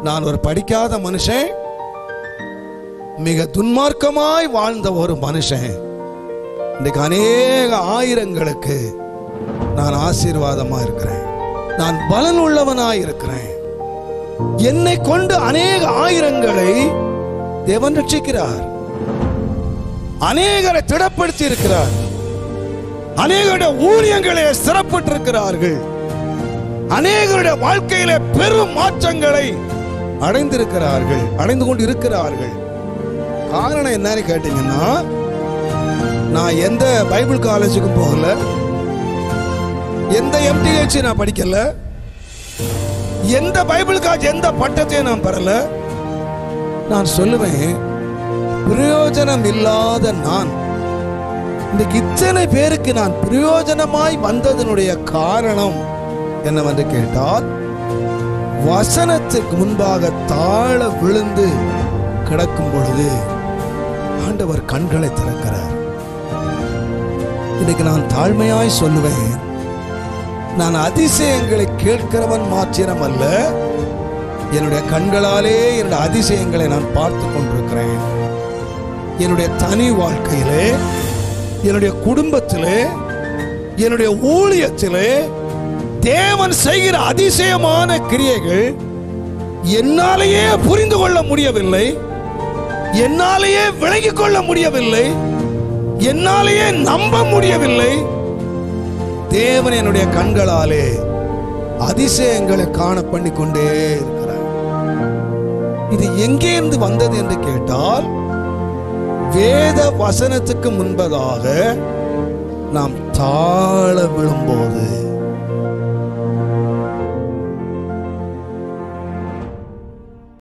நான் ஒரு படிக்காத மனுஷன் மிக துன்மார்க்கமாய் வாழ்ந்த ஒரு மனுஷன் இன்றைக்கு அநேக ஆயிரங்களுக்கு நான் ஆசீர்வாதமா இருக்கிறேன் நான் பலன் உள்ளவனாய் இருக்கிறேன் என்னை கொண்டு அநேக ஆயிரங்களை தேவன் ரட்சிக்கிறார் அநேகரை திடப்படுத்தி இருக்கிறார் அநேகருடைய ஊழியங்களே சிறப்பிட்டிருக்கிறார்கள் அநேகருடைய வாழ்க்கையிலே பெரும் மாற்றங்களை அடைந்திருக்கிறார்கள் அடைந்து கொண்டு இருக்கிறார்கள் காரணம் என்னன்னு கேட்டீங்கன்னா நான் எந்த பைபிள் காலேஜுக்கும் போகல எந்த எம்டிஹெச் நான் படிக்கல எந்த பைபிள் காலேஜ் எந்த பட்டத்தையும் நான் பெறல நான் சொல்லுவேன் பிரயோஜனம் இல்லாத நான் இன்னைக்கு இத்தனை பேருக்கு நான் பிரயோஜனமாய் வந்ததனுடைய காரணம் என்னவென்று கேட்டால் வசனத்துக்கு முன்பாக தாழ விழுந்து கிடக்கும் பொழுது ஆண்டவர் கண்களை திறக்கிறார் இன்னைக்கு நான் தாழ்மையாய் சொல்லுவேன் நான் அதிசயங்களை கேட்கிறவன் மாத்திரம் அல்ல என்னுடைய கண்களாலே என்னுடைய அதிசயங்களை நான் பார்த்து கொண்டிருக்கிறேன் என்னுடைய தனி வாழ்க்கையிலே என்னுடைய குடும்பத்திலே என்னுடைய ஊழியத்திலே தேவன் செய்கிற அதிசயமான கிரியைகள் என்னாலேயே புரிந்து கொள்ள முடியவில்லை என்னாலேயே விளங்கிக் கொள்ள முடியவில்லை என்னாலேயே நம்ப முடியவில்லை தேவன் என்னுடைய கண்களாலே அதிசயங்களை காண பண்ணி கொண்டே இருக்கிறார் இது எங்கே இருந்து வந்தது என்று கேட்டால் வேத வசனத்துக்கு முன்பதாக நாம் தாழ விழும்போது